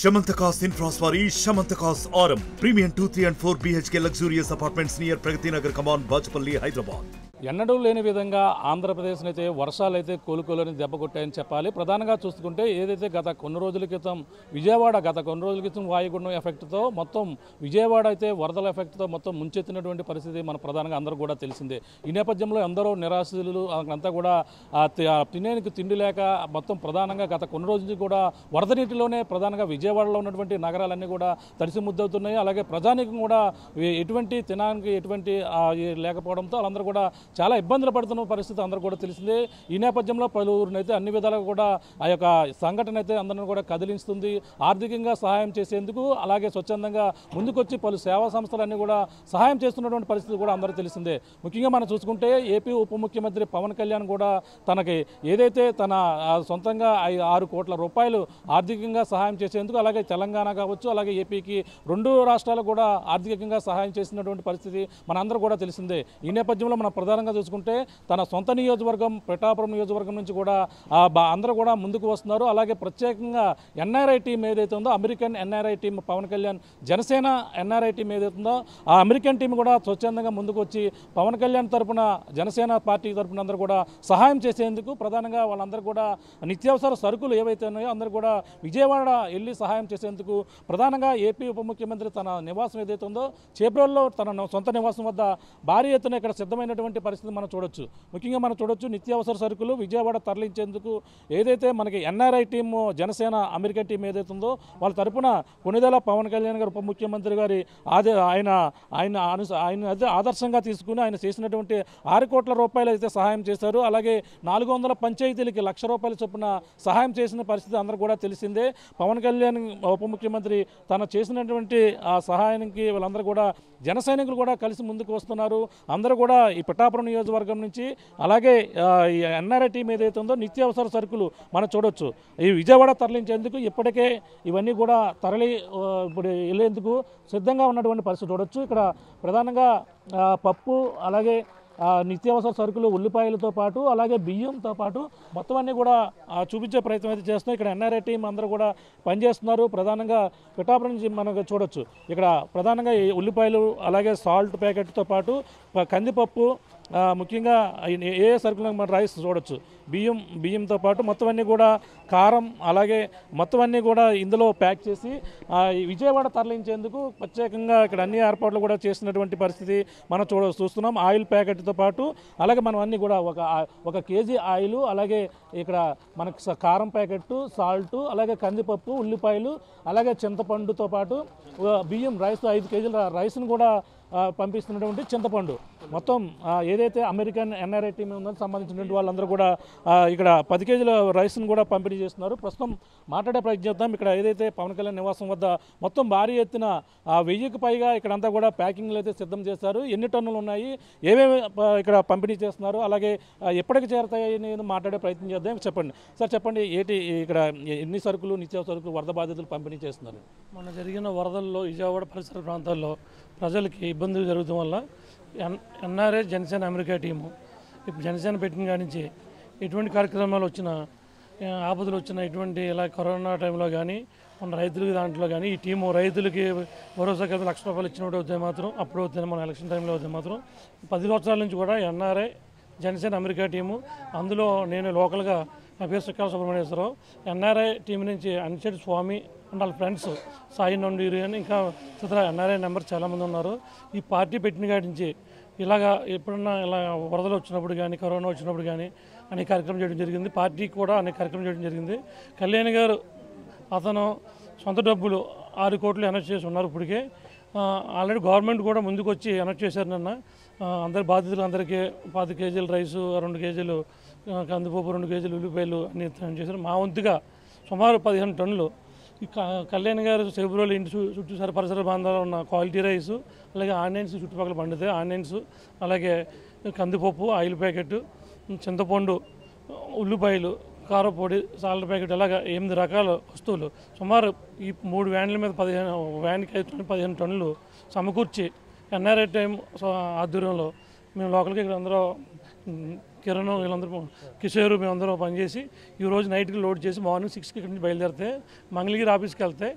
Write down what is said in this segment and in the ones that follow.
Shamantakas Infraswari Shamantakas Aurum Premium 2, 3 and 4 BHK luxurious apartments near Pragati Nagar Kaman, Bajpalli, Hyderabad. ఎన్నడూ లేని విధంగా ఆంధ్రప్రదేశ్ని అయితే వర్షాలు అయితే కోలుకోలేని దెబ్బ కొట్టాయని చెప్పాలి ప్రధానంగా చూసుకుంటే ఏదైతే గత కొన్ని రోజుల క్రితం విజయవాడ గత కొన్ని రోజుల క్రితం వాయుగుండం ఎఫెక్ట్తో మొత్తం విజయవాడ అయితే వరదల ఎఫెక్ట్తో మొత్తం ముంచెత్తినటువంటి పరిస్థితి మన ప్రధానంగా అందరూ కూడా తెలిసిందే ఈ నేపథ్యంలో ఎందరో నిరాశలు అంతా కూడా ఆ తి- ఆ తినేందుకు తిండి లేక మొత్తం ప్రధానంగా గత కొన్ని రోజుల నుంచి కూడా వరద నీటిలోనే ప్రధానంగా విజయవాడలో ఉన్నటువంటి నగరాలన్నీ కూడా తడిసి ముద్దవుతున్నాయి అలాగే ప్రజానికం కూడా ఎ- ఎటువంటి తినడానికి ఎటువంటి ఆ, ఈ లేకపోవడంతో వాళ్ళందరూ కూడా చాలా ఇబ్బందులు పడుతున్న పరిస్థితి అందరూ కూడా తెలిసిందే ఈ నేపథ్యంలో పలువురిని అయితే అన్ని విధాలుగా కూడా ఆ యొక్క సంఘటన అయితే అందరిని కూడా కదిలిస్తుంది ఆర్థికంగా సహాయం చేసేందుకు అలాగే స్వచ్ఛందంగా ముందుకొచ్చి పలు సేవా సంస్థలన్నీ కూడా సహాయం చేస్తున్నటువంటి పరిస్థితి కూడా అందరూ తెలిసిందే ముఖ్యంగా మనం చూసుకుంటే ఏపీ ఉప ముఖ్యమంత్రి పవన్ కళ్యాణ్ కూడా తనకి ఏదైతే తన ఆ, సొంతంగా ఐ- ఆరు కోట్ల రూపాయలు ఆర్థికంగా సహాయం చేసేందుకు అలాగే తెలంగాణ కావచ్చు అలాగే ఏపీకి రెండు రాష్ట్రాలు కూడా ఆర్థికంగా సహాయం చేసినటువంటి పరిస్థితి మనందరూ కూడా తెలిసిందే ఈ నేపథ్యంలో మనం ప్రధానంగా చూసుకుంటే తన సొంత నియోజకవర్గం పిఠాపురం నియోజకవర్గం నుంచి కూడా ఆ, బా- అందరూ కూడా ముందుకు వస్తున్నారు అలాగే ప్రత్యేకంగా ఎన్ఆర్ఐ టీం ఏదైతే ఉందో American NRI team Pawan Kalyan Janasena NRI team ఏదైతే ఉందో ఆ అమెరికన్ టీం కూడా స్వచ్ఛందంగా ముందుకు వచ్చి పవన్ కళ్యాణ్ తరపున జనసేన పార్టీ తరపున అందరూ కూడా సహాయం చేసేందుకు ప్రధానంగా వాళ్ళందరూ కూడా నిత్యావసర సరుకులు ఏవైతే ఉన్నాయో అందరూ కూడా విజయవాడ వెళ్ళి సహాయం చేసేందుకు ప్రధానంగా ఏపీ ఉప ముఖ్యమంత్రి తన నివాసం ఏదైతే ఉందో చేబ్రోల్లో తన న- సొంత నివాసం వద్ద భారీ ఎత్తున ఇక్కడ సిద్ధమైనటువంటి పరిస్థితి మనం చూడొచ్చు ముఖ్యంగా మనం చూడొచ్చు నిత్యావసర సరుకులు విజయవాడ తరలించేందుకు ఏదైతే మనకి NRI team Janasena American team ఏదైతే ఉందో వాళ్ళ తరపున కొనిదెల పవన్ కళ్యాణ్ గారు ఉప ముఖ్యమంత్రి గారి ఆదే ఆయన ఆయన అను- ఆయన అదే ఆదర్శంగా తీసుకుని ఆయన చేసినటువంటి ఆరు కోట్ల రూపాయలు అయితే సహాయం చేశారు అలాగే నాలుగు వందల పంచాయతీలకి లక్ష రూపాయల చొప్పున సహాయం చేసిన పరిస్థితి అందరూ కూడా తెలిసిందే పవన్ కళ్యాణ్ ఉప ముఖ్యమంత్రి తను చేసినటువంటి ఆ సహాయానికి వీళ్ళందరూ కూడా జన సైనికులు కూడా కలిసి ముందుకు వస్తున్నారు అందరూ కూడా ఈ పిఠాపురం నియోజకవర్గం నుంచి అలాగే ఆ, ఈ ఎన్ఆర్ఐ టీం ఏదైతే ఉందో నిత్యావసర సరుకులు మనం చూడొచ్చు ఈ విజయవాడ తరలించేందుకు ఇప్పటికే ఇవన్నీ కూడా తరలి ఆ, ఇప్పుడు వెళ్ళేందుకు సిద్ధంగా ఉన్నటువంటి పరిస్థితి చూడొచ్చు ఇక్కడ ప్రధానంగా ఆ, పప్పు అలాగే ఆ, నిత్యావసర సరుకులు ఉల్లిపాయలతో పాటు అలాగే బియ్యంతో పాటు మొత్తం అన్నీ కూడా ఆ, చూపించే ప్రయత్నం అయితే చేస్తున్నాం ఇక్కడ ఎన్ఆర్ఐ టీం అందరూ కూడా పనిచేస్తున్నారు ప్రధానంగా పిఠాపురం నుంచి మనకు చూడొచ్చు ఇక్కడ ప్రధానంగా ఈ ఉల్లిపాయలు అలాగే సాల్ట్ ప్యాకెట్తో పాటు ప- కందిపప్పు ఆ, ముఖ్యంగా ఈ- ఏ ఏ సరుకులు మన రైస్ చూడొచ్చు బియ్యం బియ్యంతో పాటు మొత్తం అన్నీ కూడా కారం అలాగే మొత్తం అన్నీ కూడా ఇందులో ప్యాక్ చేసి ఆ, ఈ విజయవాడ తరలించేందుకు ప్రత్యేకంగా ఇక్కడ అన్ని ఏర్పాట్లు కూడా చేసినటువంటి పరిస్థితి మనం చూడ చూస్తున్నాం ఆయిల్ ప్యాకెట్తో పాటు అలాగే మనం అన్నీ కూడా ఒక ఆ- ఒక కేజీ ఆయిల్ అలాగే ఇక్కడ మనకు స- కారం ప్యాకెట్ సాల్ట్ అలాగే కందిపప్పు ఉల్లిపాయలు అలాగే చింతపండుతో పాటు ఆ, బియ్యం రైస్ ఐదు కేజీల రైస్ను కూడా ఆ, పంపిస్తున్నటువంటి చింతపండు మొత్తం ఆ, ఏదైతే అమెరికన్ ఎన్ఆర్ఐ టీం ఉందో సంబంధించినటువంటి వాళ్ళందరూ కూడా ఆ, ఇక్కడ పది కేజీల రైస్ను కూడా పంపిణీ చేస్తున్నారు ప్రస్తుతం మాట్లాడే ప్రయత్నం చేద్దాం ఇక్కడ ఏదైతే పవన్ కళ్యాణ్ నివాసం వద్ద మొత్తం భారీ ఎత్తున ఆ, వెయ్యికి పైగా ఇక్కడంతా కూడా ప్యాకింగ్లు అయితే సిద్ధం చేస్తారు ఎన్ని టన్నులు ఉన్నాయి ఏమేమి ఆ, ఇక్కడ పంపిణీ చేస్తున్నారు అలాగే ఆ, ఎప్పటికి చేరతాయి నేను మాట్లాడే ప్రయత్నం చేద్దాం చెప్పండి సార్ చెప్పండి ఏంటి ఇక్కడ ఎన్ని సరుకులు నిత్యావసర సరుకులు వరద బాధితులు పంపిణీ చేస్తున్నారు మొన్న జరిగిన వరదల్లో విజయవాడ పరిసర ప్రాంతాల్లో ప్రజలకి ఇబ్బందులు జరగడం వల్ల N NRA Janasena America team ఇప్పుడు జనసేన పెట్టిన కాడి నుంచి ఎటువంటి కార్యక్రమాలు వచ్చినా ఆ, ఆపదలు వచ్చినా ఎటువంటి ఇలా కరోనా టైంలో కానీ మన రైతులకి దాంట్లో కానీ ఈ టీము రైతులకి భరోసా కలిపి లక్ష రూపాయలు ఇచ్చినప్పుడు అవుతాయి మాత్రం అప్పుడు అవుతుంది మన ఎలక్షన్ టైంలో అవుతాయి మాత్రం పది సంవత్సరాల నుంచి కూడా ఎన్ఆర్ఐ జనసేన అమెరికా టీము అందులో నేను లోకల్గా నా పేరు సుఖాల సుబ్రహ్మణ్యేశ్వరరావు ఎన్ఆర్ఐ టీం నుంచి అనిచెట్టి స్వామి అండ్ వాళ్ళ ఫ్రెండ్స్ సాయి నుండి అని ఇంకా ఇతర ఎన్ఆర్ఐ నెంబర్ చాలామంది ఉన్నారు ఈ పార్టీ పెట్టిన కాడి నుంచి ఇలాగా ఎప్పుడన్నా ఇలా వరదలు వచ్చినప్పుడు కానీ కరోనా వచ్చినప్పుడు కానీ అనేక కార్యక్రమం చేయడం జరిగింది పార్టీకి కూడా అనేక కార్యక్రమం చేయడం జరిగింది కళ్యాణ్ గారు అతను సొంత డబ్బులు ఆరు కోట్లు అనౌన్స్ చేసి ఉన్నారు ఇప్పటికే ఆ, ఆల్రెడీ గవర్నమెంట్ కూడా ముందుకు వచ్చి అనౌన్స్ చేశారు నిన్న ఆ, అందరి బాధితులు అందరికీ పాతి కేజీలు రైసు రెండు కేజీలు ఆ, కందిపప్పు రెండు కేజీలు ఉల్లిపాయలు అన్ని అనౌన్స్ చేశారు మా వంతుగా సుమారు పదిహేను టన్నులు ఈ క- కళ్యాణ్ గారు ఫిబ్రవరి ఇంటి చు- చుట్టూ సరి పరిసర ప్రాంతాల్లో ఉన్న క్వాలిటీ రైస్ అలాగే ఆనియన్స్ చుట్టుపక్కల పండితే ఆనియన్స్ అలాగే కందిపప్పు ఆయిల్ ప్యాకెట్ చింతపండు ఉల్లిపాయలు కారపొడి సాల్ట్ ప్యాకెట్ అలాగ ఎనిమిది రకాల వస్తువులు సుమారు ఈ మూడు వ్యాన్ల మీద పదిహేను వ్యాన్కి ఐదు టన్నులు పదిహేను టన్నులు సమకూర్చి ఎన్ఆర్ఐ టైం సో- ఆధ్వర్యంలో మేము లోకల్గా ఇక్కడ అందరూ మ్, కిరణ్ వీళ్ళందరూ కిషోర్ మేమందరం పనిచేసి ఈ రోజు నైట్కి లోడ్ చేసి మార్నింగ్ సిక్స్కి ఇక్కడ నుంచి బయలుదేరితే మంగళగిరి ఆఫీస్కి వెళ్తే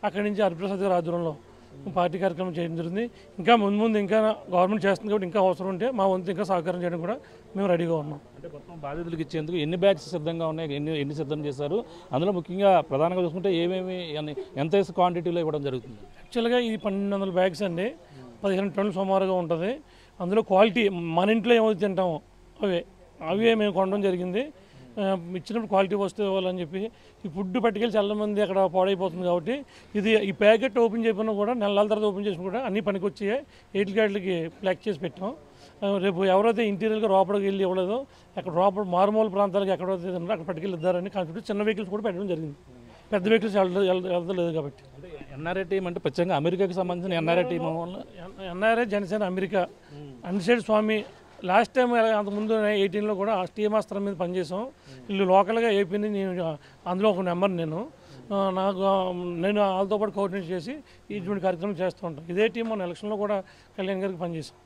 అక్కడి నుంచి హరిప్రసాద్ గారి ఆధ్వర్యంలో పార్టీ కార్యక్రమం చేయడం జరిగింది ఇంకా ముందు ముందు ఇంకా గవర్నమెంట్ చేస్తుంది కాబట్టి ఇంకా అవసరం ఉంటే మా వంతు ఇంకా సహకారం చేయడం కూడా మేము రెడీగా ఉన్నాం అంటే మొత్తం బాధితులకు ఇచ్చేందుకు ఎన్ని బ్యాగ్స్ సిద్ధంగా ఉన్నాయి ఎన్ని ఎన్ని సిద్ధం చేశారు అందులో ముఖ్యంగా ప్రధానంగా చూసుకుంటే ఏమేమి ఎన్ని- ఎంత క్వాంటిటీలో ఇవ్వడం జరుగుతుంది యాక్చువల్గా ఇది పన్నెండు వందల బ్యాగ్స్ అండి పదిహేను టన్నులు సుమారుగా ఉంటుంది అందులో క్వాలిటీ మన ఇంట్లో ఏమైతే తింటామో అవే అవే మేము కొనడం జరిగింది ఆ, ఇచ్చినప్పుడు క్వాలిటీ వస్తే ఇవ్వాలని చెప్పి ఈ ఫుడ్ పట్టుకెళ్ళి చాలా మంది అక్కడ పాడైపోతుంది కాబట్టి ఇది ఈ ప్యాకెట్ ఓపెన్ చేయకుండా కూడా నెలల తర్వాత ఓపెన్ చేసి కూడా అన్ని పనికి వచ్చి ఎయిట్ గార్డులకి ప్యాక్ చేసి పెట్టాం ఆ, రేపు ఎవరైతే ఇంటీరియర్గా లోపలికి వెళ్ళి ఇవ్వలేదో అక్కడ లోపల మారుమూల ప్రాంతాలకు ఎక్కడైతే తిన్నారో అక్కడ పట్టుకెళ్ళి ఇద్దారని కాన్సెప్ట్ చిన్న వెహికల్స్ కూడా పెట్టడం జరిగింది పెద్ద వెహికల్స్ వెళ్తలేదు కాబట్టి అంటే ఎన్ఆర్ఐ టీం అంటే ప్రత్యేకంగా అమెరికాకి సంబంధించిన ఎన్ఆర్ఐ టీం వల్ల ఎన్ఆర్ఐ జనసేన అమెరికా అన్సైడ్ స్వామి లాస్ట్ టైం అంతకుముందు ఎయిటీన్లో కూడా టీఎంఆస్త్రం మీద పనిచేసాం వీళ్ళు లోకల్గా ఏపీని నేను అందులో ఒక నెంబర్ నేను ఆ, నాకు ఆ, నేను వాళ్ళతో పాటు కోఆర్డినేట్ చేసి ఇటువంటి కార్యక్రమం చేస్తూ ఉంటాను ఇదే టీం మన ఎలక్షన్లో కూడా కళ్యాణ్ గారికి పనిచేసాం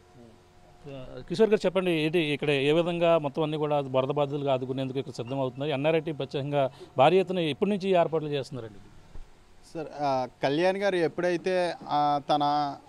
కిషోర్ గారు చెప్పండి ఏంటి ఇక్కడ ఏ విధంగా మొత్తం అన్ని కూడా వరద బాధితులుగా ఆదుకునేందుకు ఇక్కడ సిద్ధం అవుతున్నారు ఎన్ఆర్ఐ టీం ప్రత్యేకంగా భారీ ఎత్తున ఎప్పటి నుంచి ఈ ఏర్పాట్లు చేస్తున్నారండి సార్ ఆ, కళ్యాణ్ గారు ఎప్పుడైతే ఆ, తన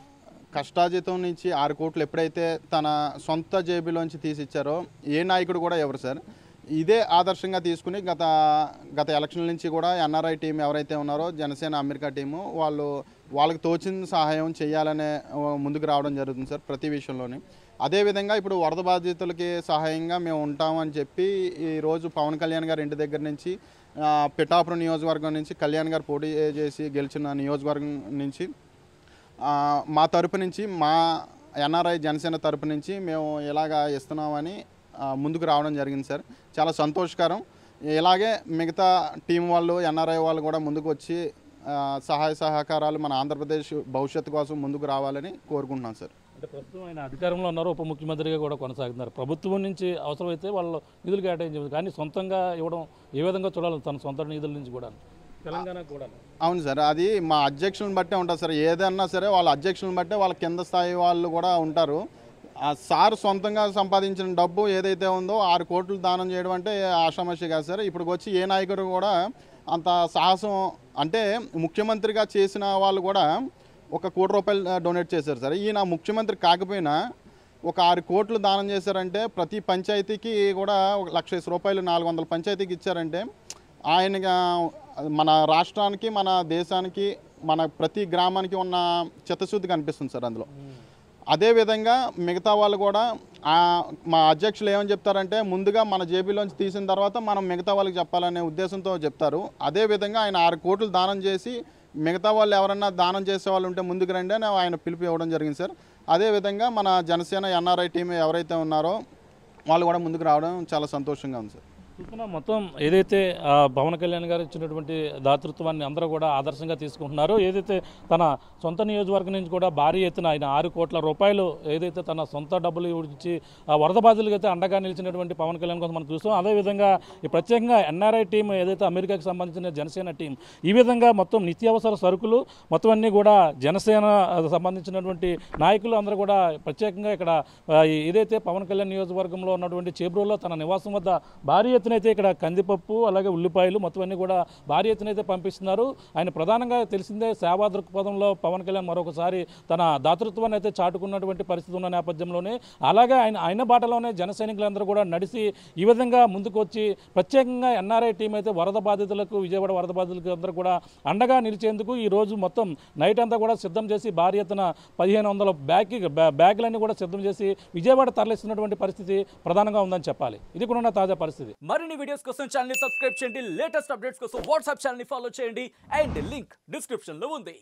కష్టాజితం నుంచి ఆరు కోట్లు ఎప్పుడైతే తన సొంత జేబులోంచి తీసిచ్చారో ఏ నాయకుడు కూడా ఎవరు సార్ ఇదే ఆదర్శంగా తీసుకుని గత గత ఎలక్షన్ నుంచి కూడా ఎన్ఆర్ఐ టీం ఎవరైతే ఉన్నారో జనసేన అమెరికా టీము వాళ్ళు వాళ్ళకి తోచిన సహాయం చేయాలనే ఆ, ముందుకు రావడం జరుగుతుంది సార్ ప్రతి విషయంలోని అదేవిధంగా ఇప్పుడు వరద బాధితులకి సహాయంగా మేము ఉంటామని చెప్పి ఈరోజు పవన్ కళ్యాణ్ గారి ఇంటి దగ్గర నుంచి ఆ, పిఠాపురం నియోజకవర్గం నుంచి కళ్యాణ్ గారు పోటీ చేసి గెలిచిన నియోజకవర్గం నుంచి ఆ, మా తరపు నుంచి మా ఎన్ఆర్ఐ జనసేన తరపు నుంచి మేము ఇలాగా ఇస్తున్నామని ఆ, ముందుకు రావడం జరిగింది సార్ చాలా సంతోషకరం ఇలాగే మిగతా టీం వాళ్ళు ఎన్ఆర్ఐ వాళ్ళు కూడా ముందుకు వచ్చి ఆ, సహాయ సహకారాలు మన ఆంధ్రప్రదేశ్ భవిష్యత్తు కోసం ముందుకు రావాలని కోరుకుంటున్నాం సార్ అంటే ప్రస్తుతం ఆయన అధికారంలో ఉన్నారు ఉప ముఖ్యమంత్రిగా కూడా కొనసాగుతున్నారు ప్రభుత్వం నుంచి అవసరమైతే వాళ్ళు నిధులు కేటాయించారు కానీ సొంతంగా ఇవ్వడం ఏ విధంగా చూడాలి తన సొంత నిధుల నుంచి కూడా తెలంగాణకు కూడా అవును సార్ అది మా అధ్యక్షులను బట్టే ఉంటుంది సార్ ఏదన్నా సరే వాళ్ళ అధ్యక్షులను బట్టే వాళ్ళ కింద స్థాయి వాళ్ళు కూడా ఉంటారు ఆ సార్ సొంతంగా సంపాదించిన డబ్బు ఏదైతే ఉందో ఆరు కోట్లు దానం చేయడం అంటే ఆషామాషి కాదు సార్ ఇప్పుడు వచ్చి ఏ నాయకుడు కూడా అంత సాహసం అంటే ముఖ్యమంత్రిగా చేసిన వాళ్ళు కూడా ఒక కోటి రూపాయలు డొనేట్ చేశారు సార్ ఈయన ముఖ్యమంత్రి కాకపోయినా ఒక ఆరు కోట్లు దానం చేశారంటే ప్రతి పంచాయతీకి కూడా ఒక లక్ష ఇరవై రూపాయలు నాలుగు వందల పంచాయతీకి ఇచ్చారంటే ఆయనగా మన రాష్ట్రానికి మన దేశానికి మన ప్రతి గ్రామానికి ఉన్న చిత్తశుద్ధి కనిపిస్తుంది సార్ అందులో అదేవిధంగా మిగతా వాళ్ళు కూడా ఆ, మా అధ్యక్షులు ఏమని చెప్తారంటే ముందుగా మన జేబీలోంచి తీసిన తర్వాత మనం మిగతా వాళ్ళకి చెప్పాలనే ఉద్దేశంతో చెప్తారు అదేవిధంగా ఆయన ఆరు కోట్లు దానం చేసి మిగతా వాళ్ళు ఎవరన్నా దానం చేసే వాళ్ళు ఉంటే ముందుకు రండి అని ఆయన పిలుపు ఇవ్వడం జరిగింది సార్ అదేవిధంగా మన జనసేన ఎన్ఆర్ఐ టీం ఎవరైతే ఉన్నారో వాళ్ళు కూడా ముందుకు రావడం చాలా సంతోషంగా ఉంది సార్ చూస్తున్నా మొత్తం ఏదైతే ఆ, పవన్ కళ్యాణ్ గారు ఇచ్చినటువంటి దాతృత్వాన్ని అందరూ కూడా ఆదర్శంగా తీసుకుంటున్నారో ఏదైతే తన సొంత నియోజకవర్గం నుంచి కూడా భారీ ఎత్తున ఆయన ఆరు కోట్ల రూపాయలు ఏదైతే తన సొంత డబ్బులు ఇచ్చి ఆ వరద బాధితులకు అయితే అండగా నిలిచినటువంటి పవన్ కళ్యాణ్ కోసం మనం చూస్తాం అదేవిధంగా ఈ ప్రత్యేకంగా ఎన్ఆర్ఐ టీం ఏదైతే అమెరికాకి సంబంధించిన జనసేన టీం ఈ విధంగా మొత్తం నిత్యావసర సరుకులు మొత్తం అన్నీ కూడా జనసేన సంబంధించినటువంటి నాయకులు అందరూ కూడా ప్రత్యేకంగా ఇక్కడ ఆ, ఏదైతే పవన్ కళ్యాణ్ నియోజకవర్గంలో ఉన్నటువంటి చేబ్రోలో తన నివాసం వద్ద భారీ ఎత్తున అయితే ఇక్కడ కందిపప్పు అలాగే ఉల్లిపాయలు మొత్తం అన్ని కూడా భారీ ఎత్తున అయితే పంపిస్తున్నారు ఆయన ప్రధానంగా తెలిసిందే సేవా దృక్పథంలో పవన్ కళ్యాణ్ మరొకసారి తన దాతృత్వాన్ని అయితే చాటుకున్నటువంటి పరిస్థితి ఉన్న నేపథ్యంలోనే అలాగే ఆయన ఆయన బాటలోనే జన సైనికులందరూ కూడా నడిచి ఈ విధంగా ముందుకు వచ్చి ప్రత్యేకంగా ఎన్ఆర్ఐ టీం అయితే వరద బాధితులకు విజయవాడ వరద బాధితులకు అందరూ కూడా అండగా నిలిచేందుకు ఈ రోజు మొత్తం నైట్ అంతా కూడా సిద్ధం చేసి భారీ ఎత్తున పదిహేను వందల బ్యాగ్ బ్యాగులన్నీ కూడా సిద్ధం చేసి విజయవాడ తరలిస్తున్నటువంటి పరిస్థితి ప్రధానంగా ఉందని చెప్పాలి ఇది కూడా ఉన్న తాజా పరిస్థితి మరిన్ని వీడియోస్ కోసం ఛానల్ ని సబ్స్క్రైబ్ చేయండి లేటెస్ట్ అప్డేట్స్ కోసం వాట్సాప్ ఛానల్ ని ఫాలో చేయండి అండ్ లింక్ డిస్క్రిప్షన్ లో ఉంది